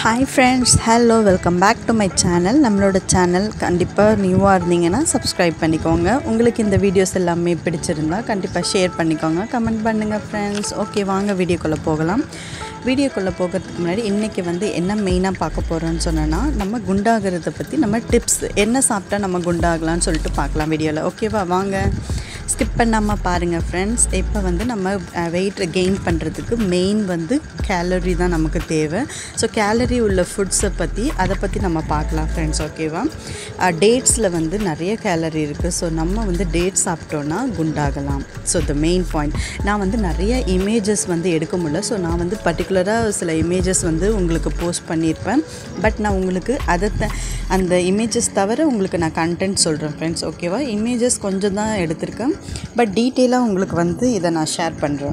hi friends hello welcome back to my channel நம்மளோட channel கண்டிப்பாக நியூவாக இருந்தீங்கன்னா சப்ஸ்கிரைப் பண்ணிக்கோங்க உங்களுக்கு இந்த வீடியோஸ் எல்லாமே பிடிச்சிருந்தா கண்டிப்பாக ஷேர் பண்ணிக்கோங்க கமெண்ட் பண்ணுங்கள் ஃப்ரெண்ட்ஸ் ஓகே வாங்க வீடியோக்குள்ளே போகலாம் வீடியோக்குள்ளே போகிறதுக்கு முன்னாடி இன்றைக்கி வந்து என்ன மெயினாக பார்க்க போகிறோன்னு சொன்னோன்னா நம்ம குண்டாகிறத பற்றி நம்ம டிப்ஸ் என்ன சாப்பிட்டா நம்ம குண்டாகலாம்னு சொல்லிட்டு பார்க்கலாம் வீடியோவில் ஓகேவா வாங்க ஸ்கிப் பண்ணாமல் பாருங்கள் ஃப்ரெண்ட்ஸ் இப்போ வந்து நம்ம வெயிட் கெயின் பண்ணுறதுக்கு மெயின் வந்து கேலரி தான் நமக்கு தேவை ஸோ கேலரி உள்ள ஃபுட்ஸை பற்றி அதை பற்றி நம்ம பார்க்கலாம் ஃப்ரெண்ட்ஸ் ஓகேவா டேட்ஸில் வந்து நிறைய கேலரி இருக்குது ஸோ நம்ம வந்து டேட்ஸ் சாப்பிட்டோன்னா குண்டாகலாம் ஸோ த மெயின் பாயிண்ட் நான் வந்து நிறைய இமேஜஸ் வந்து எடுக்க முடியல ஸோ நான் வந்து பர்டிகுலராக சில இமேஜஸ் வந்து உங்களுக்கு போஸ்ட் பண்ணியிருப்பேன் பட் நான் உங்களுக்கு அதை த அந்த இமேஜஸ் தவிர உங்களுக்கு நான் கண்டென்ட் சொல்கிறேன் ஃப்ரெண்ட்ஸ் ஓகேவா இமேஜஸ் கொஞ்சம் தான் எடுத்திருக்கேன் பட் டீட்டெயிலாக உங்களுக்கு வந்து இதை நான் ஷேர் பண்ணுறேன்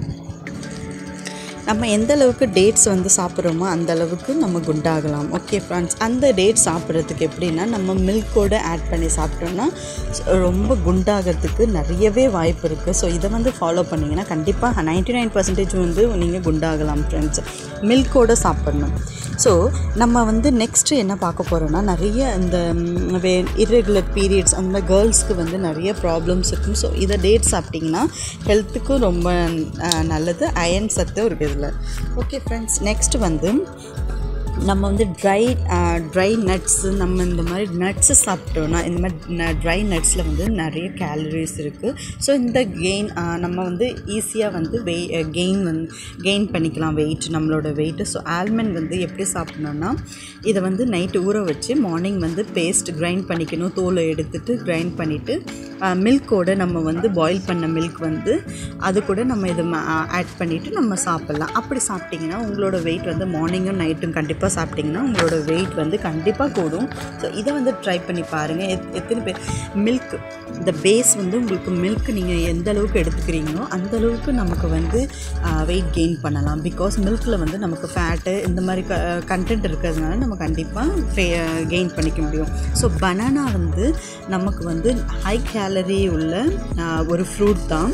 நம்ம எந்த அளவுக்கு டேட்ஸ் வந்து சாப்பிட்றோமோ அந்த அளவுக்கு நம்ம குண்டாகலாம் ஓகே ஃப்ரெண்ட்ஸ் அந்த டேட் சாப்பிட்றதுக்கு எப்படின்னா நம்ம மில்கோடு ஆட் பண்ணி சாப்பிட்டோம்னா ரொம்ப குண்டாகிறதுக்கு நிறையவே வாய்ப்பு இருக்குது ஸோ இதை வந்து ஃபாலோ பண்ணிங்கன்னா கண்டிப்பாக நைன்ட்டி நைன் பர்சன்டேஜ் வந்து நீங்கள் குண்டாகலாம் ஃப்ரெண்ட்ஸ் மில்கோடு சாப்பிட்ணும் ஸோ நம்ம வந்து நெக்ஸ்ட்டு என்ன பார்க்க போகிறோன்னா நிறைய இந்த வே இர்ரெகுலர் பீரியட்ஸ் அந்த மாதிரி கேர்ள்ஸ்க்கு வந்து நிறைய ப்ராப்ளம்ஸ் இருக்கும் ஸோ இதை டேட் சாப்பிட்டிங்கன்னா ஹெல்த்துக்கும் ரொம்ப நல்லது அயன் சத்து இருக்குது இதில் ஓகே ஃப்ரெண்ட்ஸ் நெக்ஸ்ட் வந்து நம்ம வந்து ட்ரை ட்ரை நட்ஸு நம்ம இந்த மாதிரி நட்ஸு சாப்பிட்டோன்னா இந்த மாதிரி ட்ரை நட்ஸில் வந்து நிறைய கேலரிஸ் இருக்குது ஸோ இந்த கெயின் நம்ம வந்து ஈஸியாக வந்து வெய் கெயின் வந்து கெயின் பண்ணிக்கலாம் வெயிட் நம்மளோட வெயிட்டு ஸோ ஆல்மண்ட் வந்து எப்படி சாப்பிட்ணுன்னா இதை வந்து நைட்டு ஊற வச்சு மார்னிங் வந்து பேஸ்ட் கிரைண்ட் பண்ணிக்கணும் தோலை எடுத்துட்டு கிரைண்ட் பண்ணிவிட்டு மில்கோடு நம்ம வந்து பாயில் பண்ண மில்க் வந்து அது கூட நம்ம இதை ஆட் பண்ணிவிட்டு நம்ம சாப்பிட்லாம் அப்படி சாப்பிட்டிங்கன்னா உங்களோட வெயிட் வந்து மார்னிங்கும் நைட்டும் கண்டிப்பாக சாப்பிட்டிங்கன்னா உங்களோட வெயிட் வந்து கண்டிப்பாக கூடும் ஸோ இதை வந்து ட்ரை பண்ணி பாருங்கள் எத் எத்தனை பேர் மில்க் இந்த பேஸ் வந்து உங்களுக்கு மில்க் நீங்கள் எந்த அளவுக்கு எடுத்துக்கிறீங்களோ அந்த அளவுக்கு நமக்கு வந்து வெயிட் கெயின் பண்ணலாம் பிகாஸ் மில்கில் வந்து நமக்கு ஃபேட்டு இந்த மாதிரி க கண்டென்ட் இருக்கிறதுனால நம்ம கண்டிப்பாக கெயின் பண்ணிக்க முடியும் ஸோ பனானா வந்து நமக்கு வந்து ஹை கேலரி உள்ள ஒரு ஃப்ரூட் தான்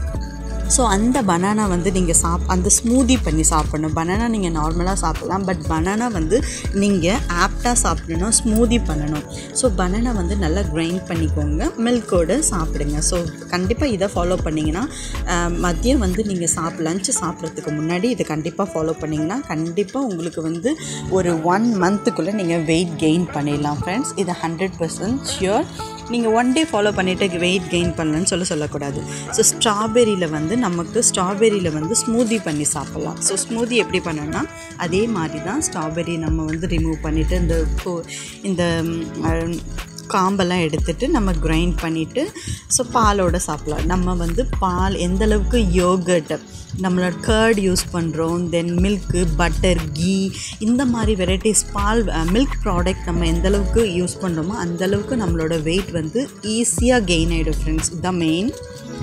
ஸோ அந்த பனானா வந்து நீங்கள் சாப் அந்த ஸ்மூதி பண்ணி சாப்பிடணும் பனானா நீங்கள் நார்மலாக சாப்பிட்லாம் பட் பனானா வந்து நீங்கள் ஆப்டாக சாப்பிடணும் ஸ்மூதி பண்ணணும் ஸோ பனானா வந்து நல்லா கிரைண்ட் பண்ணிக்கோங்க மில்கோடு சாப்பிடுங்க ஸோ கண்டிப்பாக இதை ஃபாலோ பண்ணிங்கன்னா மதியம் வந்து நீங்கள் சாப் லஞ்சு சாப்பிட்றதுக்கு முன்னாடி இதை கண்டிப்பாக ஃபாலோ பண்ணிங்கன்னா கண்டிப்பாக உங்களுக்கு வந்து ஒரு ஒன் மந்த்துக்குள்ளே நீங்கள் வெயிட் கெயின் பண்ணிடலாம் ஃப்ரெண்ட்ஸ் இது ஹண்ட்ரட் பர்சன்ட் ஷியோர் நீங்கள் ஒன் டே ஃபாலோ பண்ணிவிட்டு வெயிட் கெயின் பண்ணலன்னு சொல்ல சொல்லக்கூடாது ஸோ ஸ்ட்ராபெரியில் வந்து நமக்கு ஸ்ட்ராபெரியில் வந்து ஸ்மூதி பண்ணி சாப்பிட்லாம் ஸோ ஸ்மூதி எப்படி பண்ணோன்னா அதே மாதிரி தான் ஸ்ட்ராபெரி நம்ம வந்து ரிமூவ் பண்ணிவிட்டு இந்த இந்த காம்பெல்லாம் எடுத்துகிட்டு நம்ம கிரைண்ட் பண்ணிவிட்டு ஸோ பாலோடு சாப்பிட்லாம் நம்ம வந்து பால் எந்த அளவுக்கு யோகர்ட் நம்மளோட கர்ட் யூஸ் பண்ணுறோம் தென் மில்க்கு பட்டர் கீ இந்த மாதிரி வெரைட்டிஸ் பால் மில்க் ப்ராடக்ட் நம்ம எந்த அளவுக்கு யூஸ் பண்ணுறோமோ அந்தளவுக்கு நம்மளோட வெயிட் வந்து ஈஸியாக கெயின் ஆகிடும் ஃப்ரெண்ட்ஸ் இதுதான் மெயின்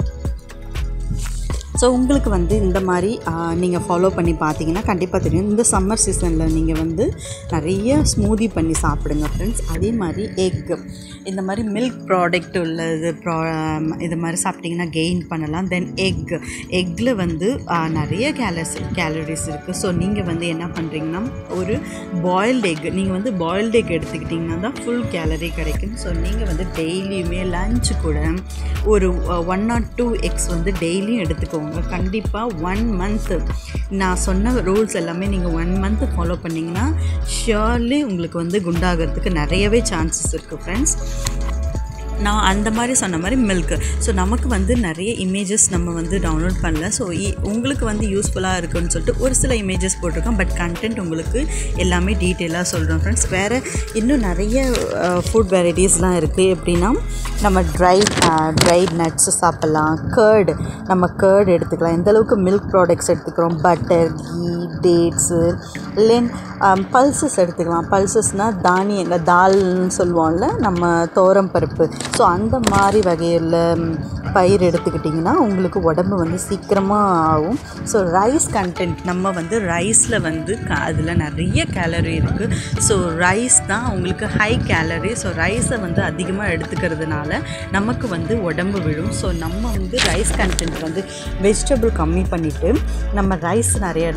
ஸோ உங்களுக்கு வந்து இந்த மாதிரி நீங்கள் ஃபாலோ பண்ணி பார்த்தீங்கன்னா கண்டிப்பாக தெரியும் இந்த சம்மர் சீசனில் நீங்கள் வந்து நிறைய ஸ்மூதி பண்ணி சாப்பிடுங்க ஃப்ரெண்ட்ஸ் அதே மாதிரி எக் இந்த மாதிரி மில்க் ப்ராடக்ட் உள்ளது ப்ரா இது மாதிரி சாப்பிட்டிங்கன்னா கெயின் பண்ணலாம் தென் எக் எக்கில் வந்து நிறைய கேலரிஸ் கேலரிஸ் இருக்குது ஸோ நீங்கள் வந்து என்ன பண்ணுறீங்கன்னா ஒரு பாயில்டு எக் நீங்கள் வந்து பாயில்டு எக் எடுத்துக்கிட்டிங்கன்னா தான் ஃபுல் கேலரி கிடைக்கும் ஸோ நீங்கள் வந்து டெய்லியுமே லஞ்சு கூட ஒரு ஒன் ஆர் டூ எக்ஸ் வந்து டெய்லியும் எடுத்துக்கோங்க பண்ணுங்க கண்டிப்பாக ஒன் மந்த்து நான் சொன்ன ரூல்ஸ் எல்லாமே நீங்கள் ஒன் மந்த்து ஃபாலோ பண்ணிங்கன்னா ஷியோர்லி உங்களுக்கு வந்து குண்டாகிறதுக்கு நிறையவே சான்சஸ் இருக்குது ஃப்ரெண்ட்ஸ் நான் அந்த மாதிரி சொன்ன மாதிரி மில்க்கு ஸோ நமக்கு வந்து நிறைய இமேஜஸ் நம்ம வந்து டவுன்லோட் பண்ணல ஸோ உங்களுக்கு வந்து யூஸ்ஃபுல்லாக இருக்குன்னு சொல்லிட்டு ஒரு சில இமேஜஸ் போட்டிருக்கோம் பட் கண்டென்ட் உங்களுக்கு எல்லாமே டீட்டெயிலாக சொல்கிறோம் ஃப்ரெண்ட்ஸ் வேறு இன்னும் நிறைய ஃபுட் வெரைட்டிஸ்லாம் இருக்குது எப்படின்னா நம்ம ட்ரை ட்ரை நட்ஸு சாப்பிட்லாம் கேர்டு நம்ம கேர்டு எடுத்துக்கலாம் எந்தளவுக்கு மில்க் ப்ராடக்ட்ஸ் எடுத்துக்கிறோம் பட்டர் கீ டேட்ஸு லென் பல்சஸ் எடுத்துக்கலாம் பல்சஸ்னால் தானிய தால்னு சொல்லுவோம்ல நம்ம தோரம் பருப்பு ஸோ அந்த மாதிரி வகையில் பயிர் எடுத்துக்கிட்டிங்கன்னா உங்களுக்கு உடம்பு வந்து சீக்கிரமாக ஆகும் ஸோ ரைஸ் கண்டென்ட் நம்ம வந்து ரைஸில் வந்து க அதில் நிறைய கேலரி இருக்குது ஸோ ரைஸ் தான் உங்களுக்கு ஹை கேலரி ஸோ ரைஸை வந்து அதிகமாக எடுத்துக்கிறதுனால நமக்கு வந்து உடம்பு விழும் ஸோ நம்ம வந்து ரைஸ் கண்டென்ட் வந்து வெஜிடபிள் கம்மி பண்ணிவிட்டு நம்ம ரைஸ் நிறைய எடுத்துக்கணும்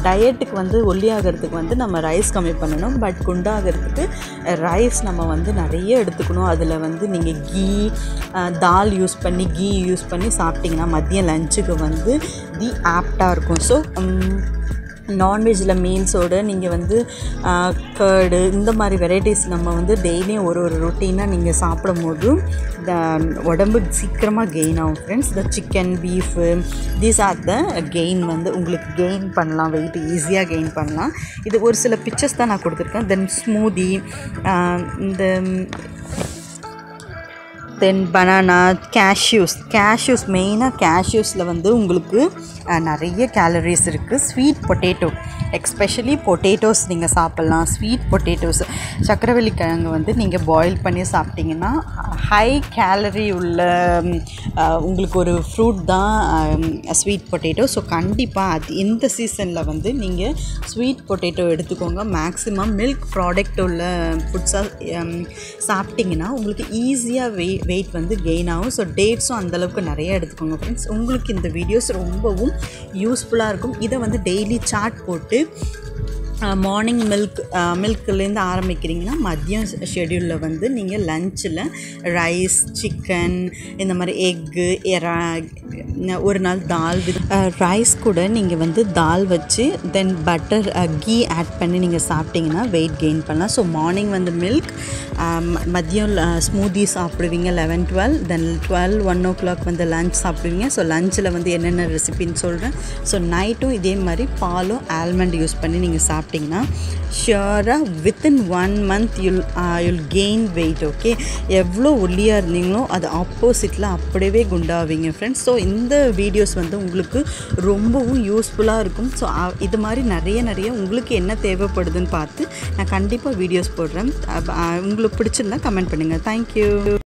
டயட்டுக்கு வந்து ஒல்லியாகிறதுக்கு வந்து நம்ம ரைஸ் கம்மி பண்ணணும் பட் குண்டாகிறதுக்கு ரைஸ் நம்ம வந்து நிறைய எடுத்துக்கணும் அதில் வந்து நீங்கள் கீ தால் யூஸ் பண்ணி கீ யூஸ் பண்ணி சாப்பிட்டிங்கன்னா மதியம் லஞ்சுக்கு வந்து தி ஆப்டாக இருக்கும் ஸோ நான்வெஜ்ஜில் மீல்ஸோடு நீங்கள் வந்து கேர்டு இந்த மாதிரி வெரைட்டிஸ் நம்ம வந்து டெய்லியும் ஒரு ஒரு ரொட்டீனாக நீங்கள் சாப்பிடும் போது உடம்பு சீக்கிரமாக கெயின் ஆகும் friends the chicken beef these are the gain வந்து உங்களுக்கு கெயின் பண்ணலாம் வெயிட் ஈஸியாக கெயின் பண்ணலாம் இது ஒரு சில பிக்சர்ஸ் தான் நான் கொடுத்துருக்கேன் தென் ஸ்மூதி இந்த தென் பனானா கேஷ்யூஸ் கேஷ்யூஸ் மெயினாக கேஷ்யூஸில் வந்து உங்களுக்கு நிறைய கேலரிஸ் இருக்குது ஸ்வீட் பொட்டேட்டோ எக்ஸ்பெஷலி பொட்டேட்டோஸ் நீங்கள் சாப்பிட்லாம் ஸ்வீட் பொட்டேட்டோஸ் சக்கரவள்ளி கிழங்கு வந்து நீங்கள் பாயில் பண்ணி சாப்பிட்டிங்கன்னா ஹை கேலரி உள்ள உங்களுக்கு ஒரு ஃப்ரூட் தான் ஸ்வீட் பொட்டேட்டோ ஸோ கண்டிப்பாக அது இந்த சீசனில் வந்து நீங்கள் ஸ்வீட் பொட்டேட்டோ எடுத்துக்கோங்க மேக்ஸிமம் மில்க் ப்ராடக்ட் உள்ள ஃபுட்ஸாக சாப்பிட்டிங்கன்னா உங்களுக்கு ஈஸியாக வெய் வெயிட் வந்து கெயின் ஆகும் ஸோ டேட்ஸும் அந்தளவுக்கு நிறைய எடுத்துக்கோங்க ஃப்ரெண்ட்ஸ் உங்களுக்கு இந்த வீடியோஸ் ரொம்பவும் யூஸ்ஃபுல்லாக இருக்கும் இதை வந்து டெய்லி சார்ட் போட்டு மார்னிங் மில்க் மில்க்லேருந்து ஆரம்பிக்கிறீங்கன்னா மதியம் ஷெடியூலில் வந்து நீங்கள் லஞ்சில் ரைஸ் சிக்கன் இந்த மாதிரி எக்கு எறா ஒரு நாள் தால் ரைஸ் கூட நீங்கள் வந்து தால் வச்சு தென் பட்டர் கீ ஆட் பண்ணி நீங்கள் சாப்பிட்டிங்கன்னா வெயிட் கெயின் பண்ணலாம் ஸோ மார்னிங் வந்து மில்க் மதியம் ஸ்மூதி சாப்பிடுவீங்க eleven twelve then twelve one o'clock வந்து லஞ்ச் சாப்பிடுவீங்க ஸோ லஞ்சில் வந்து என்னென்ன ரெசிபின்னு சொல்கிறேன் ஸோ நைட்டும் இதே மாதிரி பாலும் ஆல்மண்ட் யூஸ் பண்ணி நீங்கள் சாப்பிட்டு சாப்பிட்டிங்கன்னா ஷியோராக within one month you'll you'll gain weight okay எவ்வளோ ஒல்லியாக இருந்தீங்களோ அது ஆப்போசிட்டில் அப்படியே குண்டாவீங்க ஃப்ரெண்ட்ஸ் ஸோ இந்த வீடியோஸ் வந்து உங்களுக்கு ரொம்பவும் யூஸ்ஃபுல்லாக இருக்கும் ஸோ இது மாதிரி நிறைய நிறைய உங்களுக்கு என்ன தேவைப்படுதுன்னு பார்த்து நான் கண்டிப்பாக வீடியோஸ் போடுறேன் உங்களுக்கு பிடிச்சிருந்தா கமெண்ட் பண்ணுங்கள் தேங்க்யூ